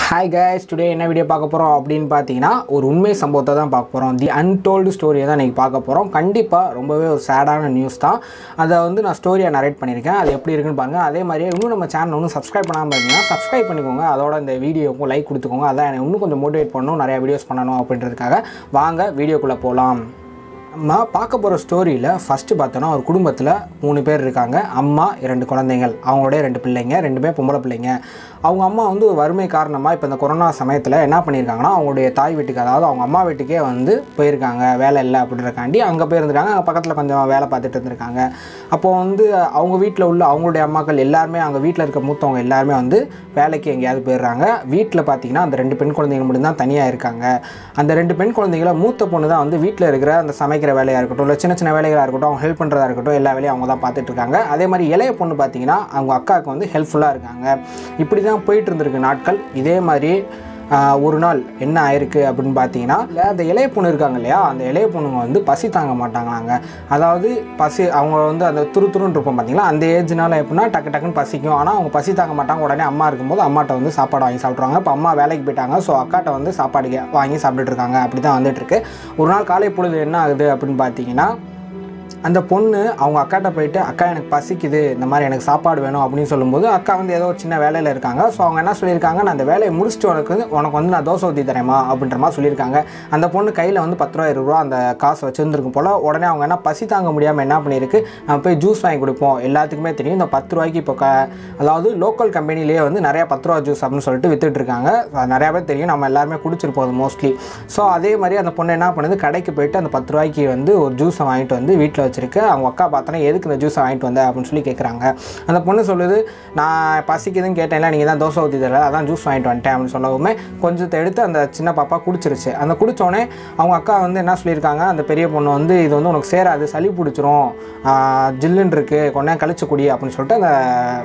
hi guys today என்ன video பார்க்க போகிறோம் அப்படின்னு பார்த்தீங்கன்னா ஒரு உண்மை சம்பவத்தை தான் பார்க்க போகிறோம் தி அன்டோல்டு ஸ்டோரியை தான் இன்றைக்கி பார்க்க போகிறோம் கண்டிப்பாக ரொம்பவே ஒரு சேடான நியூஸ் தான் அதை வந்து நான் ஸ்டோரியை நரேட் பண்ணியிருக்கேன் அது எப்படி இருக்குன்னு பாருங்கள் அதே மாதிரியே இன்னும் நம்ம சேனல் ஒன்றும் சப்ஸ்கிரைப் பண்ணாமல் இருந்தீங்கன்னா சப்ஸ்கிரைப் பண்ணிக்கோங்க அதோட இந்த வீடியோக்கும் லைக் கொடுத்துக்கோங்க அதான் எனக்கு இன்னும் கொஞ்சம் மோட்டிவேட் பண்ணணும் நிறையா வீடியோஸ் பண்ணணும் அப்படின்றதுக்காக வாங்க வீடியோக்குள்ளே போகலாம் நம்ம பார்க்க போகிற ஸ்டோரியில் ஃபஸ்ட்டு பார்த்தோன்னா ஒரு குடும்பத்தில் மூணு பேர் இருக்காங்க அம்மா இரண்டு குழந்தைகள் அவங்களுடைய ரெண்டு பிள்ளைங்க ரெண்டுமே பொம்பளை பிள்ளைங்க அவங்க அம்மா வந்து ஒரு வறுமை காரணமாக இப்போ இந்த கொரோனா சமயத்தில் என்ன பண்ணியிருக்காங்கன்னா அவங்களுடைய தாய் வீட்டுக்கு அதாவது அவங்க அம்மா வீட்டுக்கே வந்து போயிருக்காங்க வேலை இல்லை அப்படின்றக்காண்டி அங்கே போயிருந்துருக்காங்க அங்கே பக்கத்தில் கொஞ்சம் வேலை பார்த்துட்டு இருந்திருக்காங்க அப்போது வந்து அவங்க வீட்டில் உள்ள அவங்களுடைய அம்மாக்கள் எல்லாருமே அவங்க வீட்டில் இருக்க மூத்தவங்க எல்லாருமே வந்து வேலைக்கு எங்கேயாவது போயிடுறாங்க வீட்டில் பார்த்தீங்கன்னா அந்த ரெண்டு பெண் குழந்தைகள் மட்டும்தான் தனியாக இருக்காங்க அந்த ரெண்டு பெண் குழந்தைகளை மூத்த பொண்ணு தான் வந்து வீட்டில் இருக்கிற அந்த சமைக்கிற வேலையாக இருக்கட்டும் இல்லை சின்ன சின்ன வேலைகளாக இருக்கட்டும் அவங்க ஹெல்ப் பண்ணுறதா இருக்கட்டும் எல்லா வேலையும் அவங்க தான் பார்த்துட்டு இருக்காங்க அதே மாதிரி இளைய பொண்ணு பார்த்தீங்கன்னா அவங்க அக்காவுக்கு வந்து ஹெல்ப்ஃபுல்லாக இருக்காங்க இப்படி தான் போயிட்டு இருந்திருக்கு நாட்கள் இதே மாதிரி ஆஹ், ஒரு நாள் என்ன ஆயிருக்கு அப்படின்னு பார்த்தீங்கன்னா இல்லை அந்த இளைய பொண்ணு இருக்காங்க இல்லையா அந்த இளைய பொண்ணுங்க வந்து பசி தாங்க மாட்டாங்களாங்க அதாவது பசி அவங்க வந்து அந்த துரு துருன்னு இருப்போம் பார்த்தீங்களா அந்த ஏஜ்னால எப்படின்னா டக்கு டக்குன்னு பசிக்கும் ஆனால் அவங்க பசி தாங்க மாட்டாங்க உடனே அம்மா இருக்கும்போது அம்மாட்ட வந்து சாப்பாடு வாங்கி சாப்பிட்ருவாங்க இப்போ அம்மா வேலைக்கு போயிட்டாங்க ஸோ அக்காட்ட வந்து சாப்பாடு கே- வாங்கி சாப்பிட்டுட்டு இருக்காங்க அப்படி தான் வந்துட்டு இருக்கு ஒரு நாள் காலை பொழுது என்ன ஆகுது அப்படின்னு பார்த்தீங்கன்னா அந்த பொண்ணு அவங்க அக்காட்ட போயிட்டு அக்கா எனக்கு பசிக்குது இந்த மாதிரி எனக்கு சாப்பாடு வேணும் அப்படின்னு சொல்லும்போது அக்கா வந்து ஏதோ ஒரு சின்ன வேலையில் இருக்காங்க ஸோ அவங்க என்ன சொல்லியிருக்காங்க நான் அந்த வேலையை முடிச்சுட்டு உனக்கு வந்து உனக்கு வந்து நான் தோசை ஊற்றி தரேம்மா அப்படின்ற மாதிரி சொல்லியிருக்காங்க அந்த பொண்ணு கையில் வந்து பத்து ரூபா இருபது ரூபா அந்த காசு வச்சுருந்துருக்கும் போல் உடனே அவங்க என்ன பசி தாங்க முடியாமல் என்ன பண்ணியிருக்கு நம்ம போய் ஜூஸ் வாங்கி கொடுப்போம் எல்லாத்துக்குமே தெரியும் இந்த பத்து ரூபாய்க்கு இப்போ க அதாவது லோக்கல் கம்பெனிலேயே வந்து நிறையா பத்து ரூபா ஜூஸ் அப்படின்னு சொல்லிட்டு வித்துட்டு இருக்காங்க அது நிறையா பேர் தெரியும் நம்ம எல்லாருமே குடிச்சிருப்போம் அது மோஸ்ட்லி ஸோ அதே மாதிரி அந்த பொண்ணு என்ன பண்ணுது கடைக்கு போயிட்டு அந்த பத்து ரூபாய்க்கு வந்து ஒரு ஜூஸை வாங்கிட்டு வந்து வீட்டில் வச்சிருக்கு அவங்க அக்கா பார்த்தோன்னா எதுக்கு இந்த ஜூஸை வாங்கிட்டு வந்த அப்படின்னு சொல்லி கேட்குறாங்க அந்த பொண்ணு சொல்லுது நான் பசிக்குதுன்னு கேட்டேன்ல நீங்கள் தான் தோசை ஊற்றி தரல அதான் ஜூஸ் வாங்கிட்டு வந்துட்டேன் அப்படின்னு சொல்லவுமே கொஞ்சத்தை எடுத்து அந்த சின்ன பாப்பா குடிச்சிருச்சு அந்த குடிச்சோடனே அவங்க அக்கா வந்து என்ன சொல்லியிருக்காங்க அந்த பெரிய பொண்ணு வந்து இது வந்து உனக்கு சேராது சளி பிடிச்சிரும் ஆஹ் ஜில்லுன்னு இருக்குது கொஞ்ச நேரம் கழிச்சு குடி அப்படின்னு சொல்லிட்டு அந்த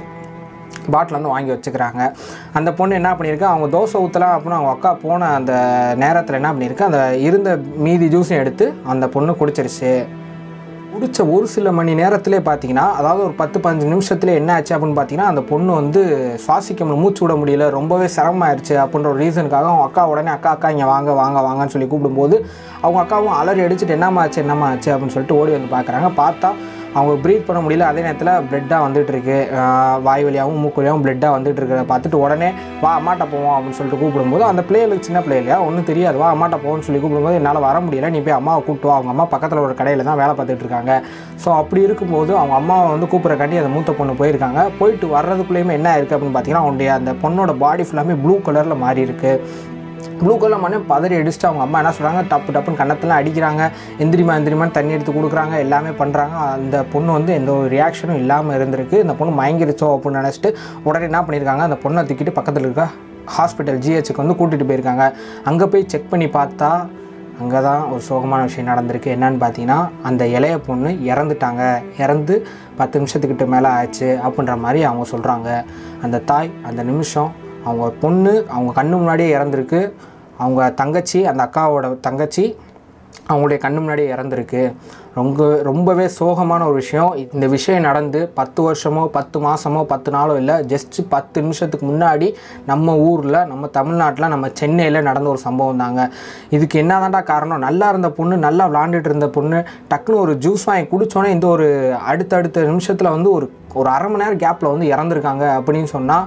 பாட்டில் வந்து வாங்கி வச்சுக்கிறாங்க அந்த பொண்ணு என்ன பண்ணியிருக்கு அவங்க தோசை ஊற்றலாம் அப்படின்னு அவங்க அக்கா போன அந்த நேரத்தில் என்ன பண்ணியிருக்கு அந்த இருந்த மீதி ஜூஸையும் எடுத்து அந்த பொண்ணு குடிச்சிருச்சு குடிச்ச ஒரு சில மணி நேரத்திலே பார்த்தீங்கன்னா அதாவது ஒரு பத்து பதினஞ்சு நிமிஷத்துல என்ன ஆச்சு அப்படின்னு பார்த்தீங்கன்னா அந்த பொண்ணு வந்து சுவாசிக்க முடியல மூச்சு விட முடியல ரொம்பவே சிரமமாயிருச்சு அப்படின்ற ஒரு ரீசனுக்காக அவங்க அக்கா உடனே அக்கா அக்கா இங்கே வாங்க வாங்க வாங்கன்னு சொல்லி கூப்பிடும்போது அவங்க அக்காவும் அலறி அடிச்சுட்டு என்னம்மா ஆச்சு என்னம்மா ஆச்சு அப்படின்னு சொல்லிட்டு ஓடி வந்து பார்க்குறாங்க பார்த்தா அவங்க ப்ரீத் பண்ண முடியல அதே நேரத்தில் பிளட்டாக வந்துட்டு இருக்கு ஆஹ் வாய் வழியாகவும் மூக்கு வழியாகவும் பிளட்டாக வந்துட்டு இருக்கிறத பார்த்துட்டு உடனே வா அம்மாட்ட போவோம் அப்படின்னு சொல்லிட்டு கூப்பிடும்போது அந்த பிள்ளைகளுக்கு சின்ன பிள்ளை இல்லையா ஒன்றும் தெரியாது வா அம்மாட்ட போவோம்னு சொல்லி கூப்பிடும்போது என்னால் வர முடியல நீ போய் அம்மாவை கூப்பிட்டு வா அவங்க அம்மா பக்கத்தில் ஒரு கடையில் தான் வேலை பார்த்துட்டு இருக்காங்க ஸோ அப்படி இருக்கும்போது அவங்க அம்மாவை வந்து கூப்பிட்றக்காண்டி அந்த மூத்த பொண்ணு போயிருக்காங்க போயிட்டு வர்றதுக்குள்ளேயுமே என்ன இருக்குது அப்படின்னு பார்த்தீங்கன்னா அவனுடைய அந்த பொண்ணோட பாடி ஃபுல்லாமே ப்ளூ கலரில் மாறி இருக்கு ப்ளூ கலர் மண்ணே பதறி அடிச்சுட்டு அவங்க அம்மா என்ன சொல்கிறாங்க டப்பு டப்புன்னு கன்னத்தெல்லாம் அடிக்கிறாங்க எந்திரிமா எந்திரிமான்னு தண்ணி எடுத்து கொடுக்குறாங்க எல்லாமே பண்ணுறாங்க அந்த பொண்ணு வந்து எந்த ஒரு ரியாக்ஷனும் இல்லாமல் இருந்திருக்கு இந்த பொண்ணு மயங்கிருச்சோ அப்படின்னு நினச்சிட்டு உடனே என்ன பண்ணியிருக்காங்க அந்த பொண்ணை தூக்கிட்டு பக்கத்தில் இருக்க ஹாஸ்பிட்டல் ஜிஹெச்சுக்கு வந்து கூட்டிகிட்டு போயிருக்காங்க அங்கே போய் செக் பண்ணி பார்த்தா அங்கே தான் ஒரு சோகமான விஷயம் நடந்திருக்கு என்னன்னு பார்த்தீங்கன்னா அந்த இளைய பொண்ணு இறந்துட்டாங்க இறந்து பத்து நிமிஷத்துக்கிட்ட மேலே ஆச்சு அப்படின்ற மாதிரி அவங்க சொல்கிறாங்க அந்த தாய் அந்த நிமிஷம் அவங்க பொண்ணு அவங்க கண்ணு முன்னாடியே இறந்துருக்கு அவங்க தங்கச்சி அந்த அக்காவோட தங்கச்சி அவங்களுடைய கண்ணு முன்னாடியே இறந்துருக்கு ரொம்ப ரொம்பவே சோகமான ஒரு விஷயம் இந்த விஷயம் நடந்து பத்து வருஷமோ பத்து மாதமோ பத்து நாளோ இல்லை ஜஸ்ட் பத்து நிமிஷத்துக்கு முன்னாடி நம்ம ஊரில் நம்ம தமிழ்நாட்டில் நம்ம சென்னையில் நடந்த ஒரு சம்பவம் தாங்க இதுக்கு என்னதான்டா காரணம் நல்லா இருந்த பொண்ணு நல்லா விளாண்டுட்டு இருந்த பொண்ணு டக்குன்னு ஒரு ஜூஸ் வாங்கி குடிச்சோன்னே இந்த ஒரு அடுத்தடுத்த நிமிஷத்தில் வந்து ஒரு ஒரு அரை மணி நேரம் கேப்பில் வந்து இறந்துருக்காங்க அப்படின்னு சொன்னால்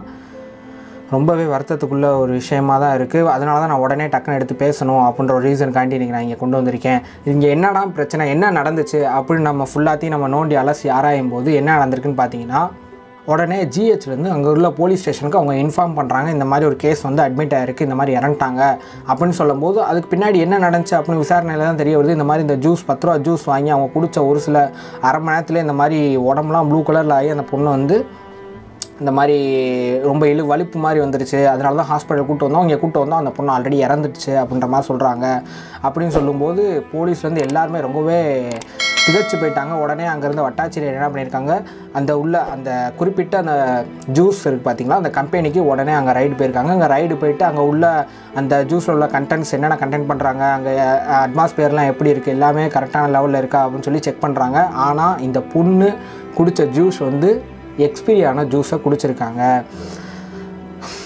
ரொம்பவே வருத்தத்துக்குள்ள ஒரு விஷயமா தான் இருக்குது அதனால தான் நான் உடனே டக்குன்னு எடுத்து பேசணும் அப்படின்ற ஒரு ரீசனுக்காண்டி இன்றைக்கி நான் இங்கே கொண்டு வந்திருக்கேன் இங்கே என்னடா பிரச்சனை என்ன நடந்துச்சு அப்படின்னு நம்ம ஃபுல்லாத்தையும் நம்ம நோண்டி அலசி ஆராயும் போது என்ன நடந்திருக்குன்னு பார்த்தீங்கன்னா உடனே ஜிஹெச்லேருந்து அங்கே உள்ள போலீஸ் ஸ்டேஷனுக்கு அவங்க இன்ஃபார்ம் பண்ணுறாங்க இந்த மாதிரி ஒரு கேஸ் வந்து அட்மிட் ஆயிருக்கு இந்த மாதிரி இறந்துட்டாங்க அப்படின்னு சொல்லும்போது அதுக்கு பின்னாடி என்ன நடந்துச்சு அப்படின்னு விசாரணையில் தான் தெரிய வருது இந்த மாதிரி இந்த ஜூஸ் பத்து ரூபா ஜூஸ் வாங்கி அவங்க குடிச்ச ஒரு சில அரை மணி நேரத்தில் இந்த மாதிரி உடம்புலாம் ப்ளூ கலரில் ஆகி அந்த பொண்ணு வந்து இந்த மாதிரி ரொம்ப இழு வலிப்பு மாதிரி வந்துருச்சு அதனால தான் ஹாஸ்பிட்டல் கூட்டு வந்தோம் இங்கே கூட்டு வந்தோம் அந்த பொண்ணு ஆல்ரெடி இறந்துடுச்சு அப்படின்ற மாதிரி சொல்கிறாங்க அப்படின்னு சொல்லும்போது போலீஸ்லேருந்து எல்லாருமே ரொம்பவே திகச்சு போயிட்டாங்க உடனே அங்கேருந்து வட்டாட்சியர் என்ன பண்ணியிருக்காங்க அந்த உள்ள அந்த குறிப்பிட்ட அந்த ஜூஸ் இருக்குது பார்த்தீங்களா அந்த கம்பெனிக்கு உடனே அங்கே ரைடு போயிருக்காங்க அங்கே ரைடு போயிட்டு அங்கே உள்ள அந்த ஜூஸில் உள்ள கண்டென்ட்ஸ் என்னென்ன கண்டென்ட் பண்ணுறாங்க அங்கே அட்மாஸ்பியர்லாம் எப்படி இருக்குது எல்லாமே கரெக்டான லெவலில் இருக்கா அப்படின்னு சொல்லி செக் பண்ணுறாங்க ஆனால் இந்த பொண்ணு குடித்த ஜூஸ் வந்து எக்ஸ்பீரி ஆன ஜூஸை குடிச்சிருக்காங்க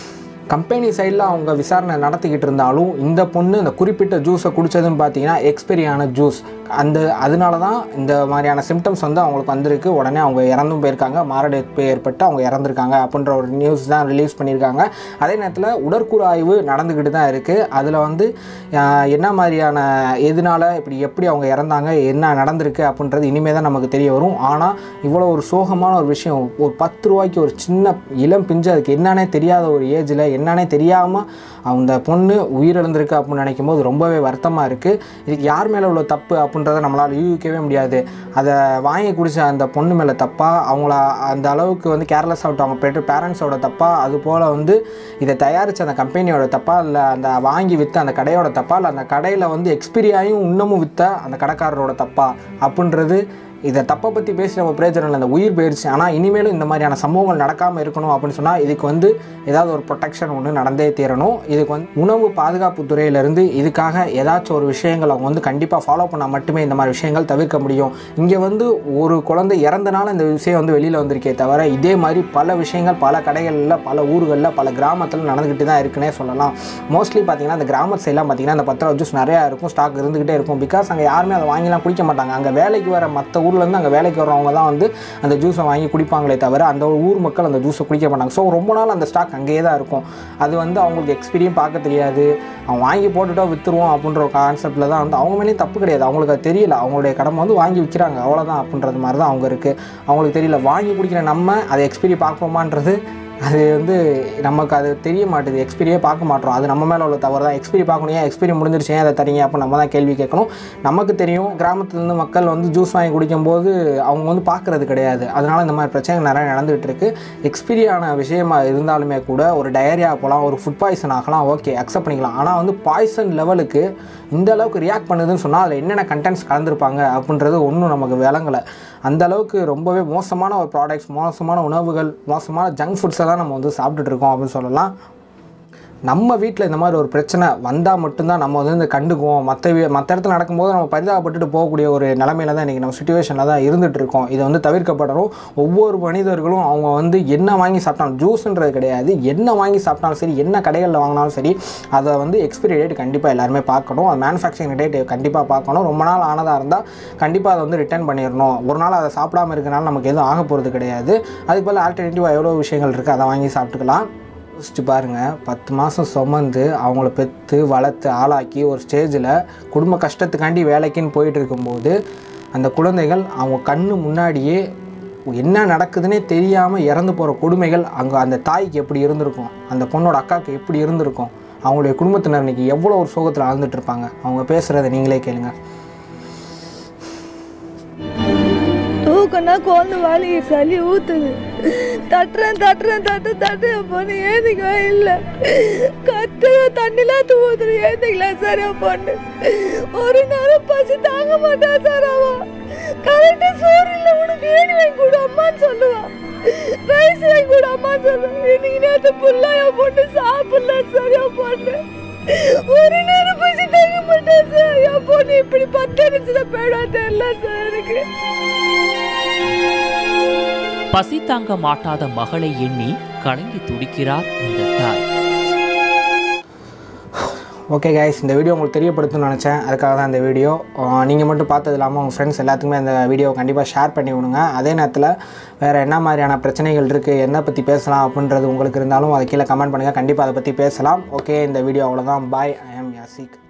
கம்பெனி சைடில் அவங்க விசாரணை நடத்திக்கிட்டு இருந்தாலும் இந்த பொண்ணு இந்த குறிப்பிட்ட ஜூஸை குடித்ததுன்னு பார்த்தீங்கன்னா எக்ஸ்பைரி ஆன ஜூஸ் அந்த அதனால தான் இந்த மாதிரியான சிம்டம்ஸ் வந்து அவங்களுக்கு வந்திருக்கு உடனே அவங்க இறந்தும் போயிருக்காங்க மாரடைப்பு ஏற்பட்டு அவங்க இறந்துருக்காங்க அப்படின்ற ஒரு நியூஸ் தான் ரிலீஸ் பண்ணியிருக்காங்க அதே நேரத்தில் உடற்கூறு ஆய்வு நடந்துக்கிட்டு தான் இருக்குது அதில் வந்து ஆஹ், என்ன மாதிரியான எதனால இப்படி எப்படி அவங்க இறந்தாங்க என்ன நடந்திருக்கு அப்படின்றது இனிமேல் தான் நமக்கு தெரிய வரும் ஆனால் இவ்வளோ ஒரு சோகமான ஒரு விஷயம் ஒரு பத்து ரூபாய்க்கு ஒரு சின்ன இளம் பிஞ்சு அதுக்கு என்னன்னே தெரியாத ஒரு ஏஜில் என்னன்னே தெரியாமல் அந்த பொண்ணு உயிரிழந்திருக்கு அப்படின்னு நினைக்கும் போது ரொம்பவே வருத்தமாக இருக்குது இதுக்கு யார் மேலே உள்ள தப்பு அப்படின்றத நம்மளால் யூகிக்கவே முடியாது அதை வாங்கி குடிச்ச அந்த பொண்ணு மேலே தப்பா அவங்கள அந்த அளவுக்கு வந்து கேர்லெஸ் ஆகிட்டு அவங்க பெற்று பேரண்ட்ஸோட தப்பா அது போல் வந்து இதை தயாரித்த அந்த கம்பெனியோட தப்பா இல்லை அந்த வாங்கி விற்ற அந்த கடையோட தப்பா இல்லை அந்த கடையில் வந்து எக்ஸ்பிரி ஆகியும் இன்னமும் விற்ற அந்த கடைக்காரரோட தப்பா அப்படின்றது இதை தப்பை பற்றி பேசி நம்ம பிரயோஜனம் இல்லை அந்த உயிர் போயிடுச்சு ஆனால் இனிமேலும் இந்த மாதிரியான சம்பவங்கள் நடக்காமல் இருக்கணும் அப்படின்னு சொன்னால் இதுக்கு வந்து ஏதாவது ஒரு ப்ரொடெக்ஷன் ஒன்று நடந்தே தீரணும் இதுக்கு வந்து உணவு பாதுகாப்பு துறையிலேருந்து இதுக்காக ஏதாச்சும் ஒரு விஷயங்கள் அவங்க வந்து கண்டிப்பாக ஃபாலோ பண்ணால் மட்டுமே இந்த மாதிரி விஷயங்கள் தவிர்க்க முடியும் இங்கே வந்து ஒரு குழந்தை இறந்தனால இந்த விஷயம் வந்து வெளியில் வந்திருக்கே தவிர இதே மாதிரி பல விஷயங்கள் பல கடைகளில் பல ஊர்களில் பல கிராமத்தில் நடந்துக்கிட்டு தான் இருக்குன்னே சொல்லலாம் மோஸ்ட்லி பார்த்தீங்கன்னா அந்த கிராம சைட்லாம் பார்த்தீங்கன்னா அந்த பத்து ரூபா ஜூஸ் நிறையா இருக்கும் ஸ்டாக் இருந்துக்கிட்டே இருக்கும் பிகாஸ் அங்கே யாருமே அதை வாங்கிலாம் குடிக்க மாட்டாங்க அங்கே வேலைக்கு வர மற்ற ஊர்லேருந்து அங்கே வேலைக்கு வரவங்க தான் வந்து அந்த ஜூஸை வாங்கி குடிப்பாங்களே தவிர அந்த ஊர் மக்கள் அந்த ஜூஸை குடிக்க மாட்டாங்க ஸோ ரொம்ப நாள் அந்த ஸ்டாக் அங்கேயே தான் இருக்கும் அது வந்து அவங்களுக்கு எக்ஸ்பீரியும் பார்க்க தெரியாது அவன் வாங்கி போட்டுட்டோ விற்றுருவோம் அப்படின்ற ஒரு கான்செப்டில் தான் வந்து அவங்க மேலேயும் தப்பு கிடையாது அவங்களுக்கு அது தெரியல அவங்களுடைய கடமை வந்து வாங்கி விற்கிறாங்க அவ்வளோதான் அப்படின்றது மாதிரி தான் அவங்க இருக்குது அவங்களுக்கு தெரியல வாங்கி குடிக்கிற நம்ம அதை எக்ஸ்பீரி பார்ப்போமான்றது அது வந்து நமக்கு அது தெரிய மாட்டுது எக்ஸ்பீரியே பார்க்க மாட்டோம் அது நம்ம மேலே உள்ள தவறு தான் எக்ஸ்பீரி பார்க்கணும் ஏன் எக்ஸ்பீரி முடிஞ்சிருச்சு ஏன் அதை தரீங்க அப்போ நம்ம தான் கேள்வி கேட்கணும் நமக்கு தெரியும் கிராமத்துலேருந்து மக்கள் வந்து ஜூஸ் வாங்கி குடிக்கும்போது அவங்க வந்து பார்க்குறது கிடையாது அதனால் இந்த மாதிரி பிரச்சனைகள் நிறைய நடந்துகிட்டு இருக்கு எக்ஸ்பீரியான விஷயமா இருந்தாலுமே கூட ஒரு டயரியா போகலாம் ஒரு ஃபுட் பாய்சன் ஆகலாம் ஓகே அக்செப்ட் பண்ணிக்கலாம் ஆனால் வந்து பாய்சன் லெவலுக்கு இந்த அளவுக்கு ரியாக்ட் பண்ணுதுன்னு சொன்னால் அதில் என்னென்ன கண்டென்ட்ஸ் கலந்துருப்பாங்க அப்படின்றது ஒன்றும் நமக்கு விளங்கலை அந்த அளவுக்கு ரொம்பவே மோசமான ஒரு ப்ராடக்ட்ஸ் மோசமான உணவுகள் மோசமான ஜங்க் ஃபுட்ஸை தான் நம்ம வந்து சாப்பிட்டுட்டு இருக்கோம் அப்படின்னு சொல்லலாம் நம்ம வீட்டில் இந்த மாதிரி ஒரு பிரச்சனை வந்தால் மட்டும்தான் நம்ம வந்து இந்த கண்டுக்குவோம் மற்ற மற்ற இடத்துல நடக்கும்போது நம்ம பரிதாபப்பட்டுட்டு போகக்கூடிய ஒரு நிலமையில தான் இன்றைக்கி நம்ம சுச்சுவேஷனில் தான் இருந்துகிட்டு இருக்கோம் இதை வந்து தவிர்க்கப்படணும் ஒவ்வொரு மனிதர்களும் அவங்க வந்து என்ன வாங்கி சாப்பிட்டாலும் ஜூஸ்ன்றது கிடையாது என்ன வாங்கி சாப்பிட்டாலும் சரி என்ன கடைகளில் வாங்கினாலும் சரி அதை வந்து எக்ஸ்பிரி டேட் கண்டிப்பாக எல்லாருமே பார்க்கணும் அது மேனுஃபேக்சரிங் டேட் கண்டிப்பாக பார்க்கணும் ரொம்ப நாள் ஆனதாக இருந்தால் கண்டிப்பாக அதை வந்து ரிட்டர்ன் பண்ணிடணும் ஒரு நாள் அதை சாப்பிடாம இருக்கனால நமக்கு எதுவும் ஆக போகிறது கிடையாது அதுக்கு பதில் ஆல்டர்னேட்டிவாக எவ்வளோ விஷயங்கள் இருக்குது அதை வாங்கி சாப்பிட்டுக்கலாம் யோசிச்சு பாருங்கள் பத்து மாதம் சுமந்து அவங்கள பெற்று வளர்த்து ஆளாக்கி ஒரு ஸ்டேஜில் குடும்ப கஷ்டத்துக்காண்டி வேலைக்குன்னு போயிட்டு இருக்கும்போது அந்த குழந்தைகள் அவங்க கண்ணு முன்னாடியே என்ன நடக்குதுன்னே தெரியாமல் இறந்து போகிற கொடுமைகள் அங்கே அந்த தாய்க்கு எப்படி இருந்திருக்கும் அந்த பொண்ணோட அக்காவுக்கு எப்படி இருந்திருக்கும் அவங்களுடைய குடும்பத்தினர் இன்னைக்கு எவ்வளோ ஒரு சோகத்தில் ஆழ்ந்துட்டு இருப்பாங்க அவங்க பேசுகிறத நீங்களே கேளுங்க தூக்கம்னா குழந்தை வலி சளி ஊத்துது தட்டுறேன் தட்டுறேன் தட்டு தட்டு பொண்ணு ஏந்திக்கவே இல்லை கத்து தண்ணிலாம் தூவுது ஏந்திக்கலாம் சார் என் பொண்ணு ஒரு நேரம் பசி தாங்க மாட்டா சார் அவ கரெக்டா சோறு இல்லை உனக்கு ஏணி வாங்கி கொடு அம்மான்னு சொல்லுவான் ரைஸ் வாங்கி கொடு அம்மான்னு சொல்லுவான் இன்னைக்கு நேற்று ஃபுல்லா என் பொண்ணு சாப்பிடல சார் என் பொண்ணு ஒரு நேரம் பசி தாங்க மாட்டா சார் என் பொண்ணு இப்படி பத்து நிமிஷம் போயிடா தெரியல சார் எனக்கு பசி தாங்க மாட்டாத மகளை எண்ணி கலங்கி துடிக்கிறார் இந்த தாய் ஓகே கைஸ் இந்த வீடியோ உங்களுக்கு தெரியப்படுத்தணும்னு நினச்சேன் அதுக்காக தான் இந்த வீடியோ நீங்கள் மட்டும் பார்த்தது இல்லாமல் உங்கள் ஃப்ரெண்ட்ஸ் எல்லாத்துக்குமே இந்த வீடியோ கண்டிப்பாக ஷேர் பண்ணி விடுங்க அதே நேரத்தில் வேறு என்ன மாதிரியான பிரச்சனைகள் இருக்குது என்ன பற்றி பேசலாம் அப்படின்றது உங்களுக்கு இருந்தாலும் அதை கீழே கமெண்ட் பண்ணுங்கள் கண்டிப்பாக அதை பற்றி பேசலாம் ஓகே இந்த வீடியோ அவ்வளோதான் பாய் ஐ ஆம் யாசிக்